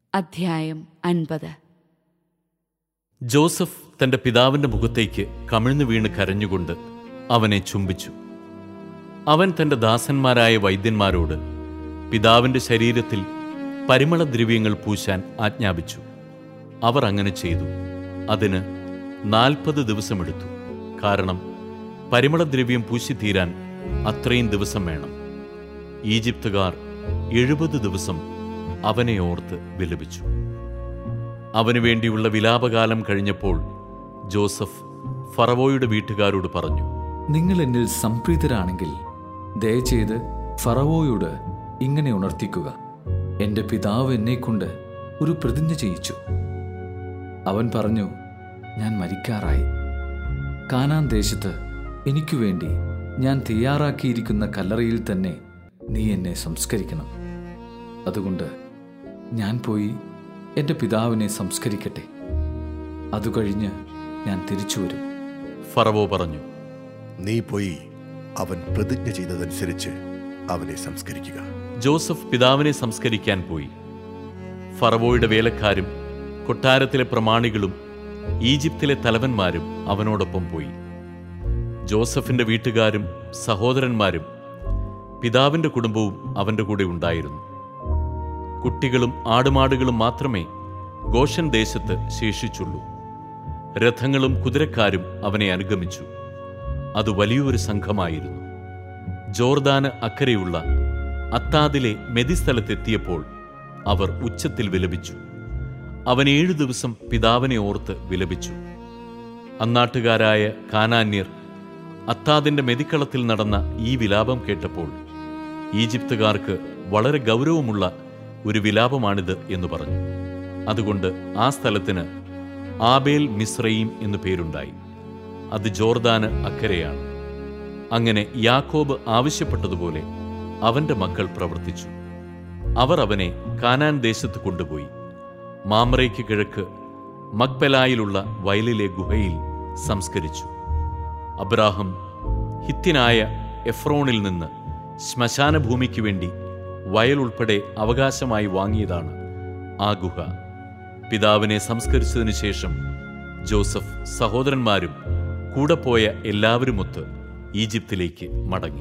അധ്യായം അൻപത് ജോസഫ് തന്റെ പിതാവിന്റെ മുഖത്തേക്ക് കമിഴ്ന്നു വീണ് കരഞ്ഞുകൊണ്ട് അവനെ ചുംബിച്ചു അവൻ തന്റെ ദാസന്മാരായ വൈദ്യന്മാരോട് പിതാവിന്റെ ശരീരത്തിൽ പരിമളദ്രവ്യങ്ങൾ പൂശാൻ ആജ്ഞാപിച്ചു അവർ അങ്ങനെ ചെയ്തു അതിന് നാൽപ്പത് ദിവസമെടുത്തു കാരണം പരിമളദ്രവ്യം പൂശിത്തീരാൻ അത്രയും ദിവസം വേണം ഈജിപ്തുകാർ എഴുപത് ദിവസം അവനെ ഓർത്ത് വിലപിച്ചു അവനു വേണ്ടിയുള്ള വിലാപകാലം കഴിഞ്ഞപ്പോൾ ജോസഫ് ഫറവോയുടെ വീട്ടുകാരോട് പറഞ്ഞു നിങ്ങൾ എന്നിൽ സംപ്രീതരാണെങ്കിൽ ദയചെയ്ത് ഫറവോയോട് ഇങ്ങനെ ഉണർത്തിക്കുക എൻ്റെ പിതാവ് എന്നെക്കൊണ്ട് ഒരു പ്രതിജ്ഞ ചെയ്യിച്ചു അവൻ പറഞ്ഞു ഞാൻ മരിക്കാറായി കാനാൻ ദേശത്ത് എനിക്കു വേണ്ടി ഞാൻ തയ്യാറാക്കിയിരിക്കുന്ന കല്ലറയിൽ തന്നെ നീ എന്നെ സംസ്കരിക്കണം അതുകൊണ്ട് ഞാൻ പോയി എൻ്റെ പിതാവിനെ സംസ്കരിക്കട്ടെ അതു കഴിഞ്ഞ് ഞാൻ തിരിച്ചു വരും ഫറവോ പറഞ്ഞു നീ പോയി അവൻ പ്രതിജ്ഞ ചെയ്തതനുസരിച്ച് അവനെ സംസ്കരിക്കുക ജോസഫ് പിതാവിനെ സംസ്കരിക്കാൻ പോയി ഫറവോയുടെ വേലക്കാരും കൊട്ടാരത്തിലെ പ്രമാണികളും ഈജിപ്തിലെ തലവന്മാരും അവനോടൊപ്പം പോയി ജോസഫിന്റെ വീട്ടുകാരും സഹോദരന്മാരും പിതാവിന്റെ കുടുംബവും അവന്റെ കൂടെ ഉണ്ടായിരുന്നു കുട്ടികളും ആടുമാടുകളും മാത്രമേ ഗോഷൻ ദേശത്ത് ശേഷിച്ചുള്ളൂ രഥങ്ങളും കുതിരക്കാരും അവനെ അനുഗമിച്ചു അത് വലിയൊരു സംഘമായിരുന്നു ജോർദാന് അക്കരെയുള്ള അത്താദിലെ മെതിസ്ഥലത്തെത്തിയപ്പോൾ അവർ ഉച്ചത്തിൽ വിലപിച്ചു അവൻ ഏഴു ദിവസം പിതാവിനെ ഓർത്ത് വിലപിച്ചു അന്നാട്ടുകാരായ കാനാന്യർ അത്താദിന്റെ മെതിക്കളത്തിൽ നടന്ന ഈ വിലാപം കേട്ടപ്പോൾ ഈജിപ്തുകാർക്ക് വളരെ ഗൗരവമുള്ള ഒരു വിലാപമാണിത് എന്ന് പറഞ്ഞു അതുകൊണ്ട് ആ സ്ഥലത്തിന് ആബേൽ മിശ്രയും എന്നു പേരുണ്ടായി അത് ജോർദാന് അക്കരെയാണ് അങ്ങനെ യാക്കോബ് ആവശ്യപ്പെട്ടതുപോലെ അവന്റെ മക്കൾ പ്രവർത്തിച്ചു അവർ അവനെ കാനാൻ ദേശത്ത് കൊണ്ടുപോയി മാമ്രയ്ക്ക് കിഴക്ക് മക്ബലായിലുള്ള വയലിലെ ഗുഹയിൽ സംസ്കരിച്ചു അബ്രാഹം ഹിത്യനായ എഫ്രോണിൽ നിന്ന് ശ്മശാന ഭൂമിക്ക് വേണ്ടി വയൽ ഉൾപ്പെടെ അവകാശമായി വാങ്ങിയതാണ് ആ ഗുഹ പിതാവിനെ സംസ്കരിച്ചതിനു ശേഷം ജോസഫ് സഹോദരന്മാരും കൂടെ പോയ എല്ലാവരുമൊത്ത് ഈജിപ്തിലേക്ക് മടങ്ങി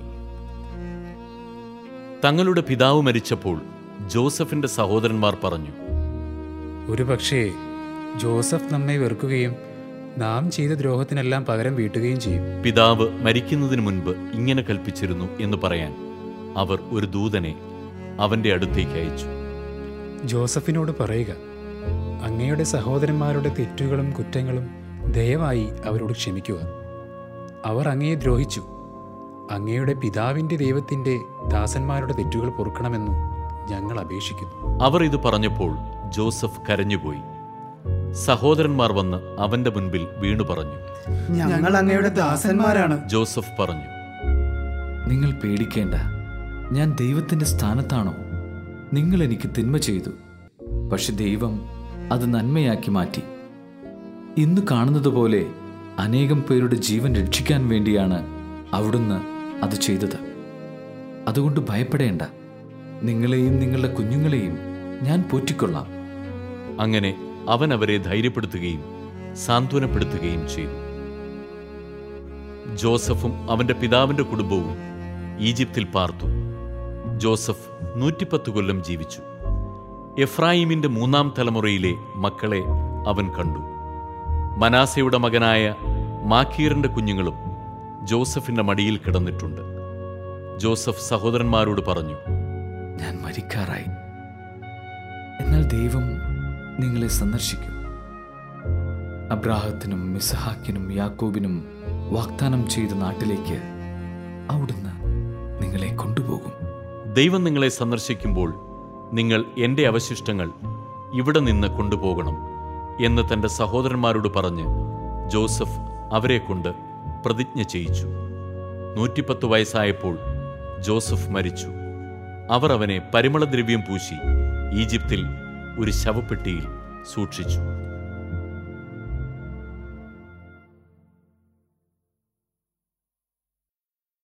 തങ്ങളുടെ പിതാവ് മരിച്ചപ്പോൾ ജോസഫിന്റെ സഹോദരന്മാർ പറഞ്ഞു ഒരുപക്ഷേ ജോസഫ് നമ്മെ വെറുക്കുകയും നാം ചെയ്ത ദ്രോഹത്തിനെല്ലാം പകരം വീട്ടുകയും ചെയ്യും പിതാവ് മരിക്കുന്നതിന് മുൻപ് ഇങ്ങനെ കൽപ്പിച്ചിരുന്നു എന്ന് പറയാൻ അവർ ഒരു ദൂതനെ അവന്റെ അടുത്തേക്ക് അയച്ചു ജോസഫിനോട് പറയുക അങ്ങയുടെ സഹോദരന്മാരുടെ തെറ്റുകളും കുറ്റങ്ങളും ദയവായി അവരോട് ക്ഷമിക്കുക അവർ അങ്ങയെ ദ്രോഹിച്ചു അങ്ങയുടെ പിതാവിൻ്റെ ദൈവത്തിൻ്റെ ദാസന്മാരുടെ തെറ്റുകൾ പൊറുക്കണമെന്നു ഞങ്ങൾ അപേക്ഷിക്കുന്നു അവർ ഇത് പറഞ്ഞപ്പോൾ ജോസഫ് കരഞ്ഞുപോയി സഹോദരന്മാർ വന്ന് അവന്റെ മുൻപിൽ വീണു പറഞ്ഞു ഞങ്ങൾ അങ്ങയുടെ ദാസന്മാരാണ് ജോസഫ് പറഞ്ഞു നിങ്ങൾ പേടിക്കേണ്ട ഞാൻ ദൈവത്തിൻ്റെ സ്ഥാനത്താണോ നിങ്ങൾ എനിക്ക് തിന്മ ചെയ്തു പക്ഷെ ദൈവം അത് നന്മയാക്കി മാറ്റി ഇന്ന് കാണുന്നത് പോലെ അനേകം പേരുടെ ജീവൻ രക്ഷിക്കാൻ വേണ്ടിയാണ് അവിടുന്ന് അത് ചെയ്തത് അതുകൊണ്ട് ഭയപ്പെടേണ്ട നിങ്ങളെയും നിങ്ങളുടെ കുഞ്ഞുങ്ങളെയും ഞാൻ പോറ്റിക്കൊള്ളാം അങ്ങനെ അവൻ അവരെ ധൈര്യപ്പെടുത്തുകയും സാന്ത്വനപ്പെടുത്തുകയും ചെയ്തു ജോസഫും അവന്റെ പിതാവിന്റെ കുടുംബവും ഈജിപ്തിൽ പാർത്തു ജോസഫ് നൂറ്റിപ്പത്ത് കൊല്ലം ജീവിച്ചു എഫ്രായിമിന്റെ മൂന്നാം തലമുറയിലെ മക്കളെ അവൻ കണ്ടു മനാസയുടെ മകനായ മാക്കീറിന്റെ കുഞ്ഞുങ്ങളും ജോസഫിന്റെ മടിയിൽ കിടന്നിട്ടുണ്ട് ജോസഫ് സഹോദരന്മാരോട് പറഞ്ഞു ഞാൻ മരിക്കാറായി എന്നാൽ ദൈവം നിങ്ങളെ സന്ദർശിക്കും അബ്രാഹത്തിനും മിസഹാക്കിനും യാക്കോബിനും വാഗ്ദാനം ചെയ്ത നാട്ടിലേക്ക് അവിടുന്ന് നിങ്ങളെ കൊണ്ടുപോകും ദൈവം നിങ്ങളെ സന്ദർശിക്കുമ്പോൾ നിങ്ങൾ എൻ്റെ അവശിഷ്ടങ്ങൾ ഇവിടെ നിന്ന് കൊണ്ടുപോകണം എന്ന് തൻ്റെ സഹോദരന്മാരോട് പറഞ്ഞ് ജോസഫ് അവരെ കൊണ്ട് പ്രതിജ്ഞ ചെയ്യിച്ചു നൂറ്റിപ്പത്ത് വയസ്സായപ്പോൾ ജോസഫ് മരിച്ചു അവർ അവനെ പരിമളദ്രവ്യം പൂശി ഈജിപ്തിൽ ഒരു ശവപ്പെട്ടിയിൽ സൂക്ഷിച്ചു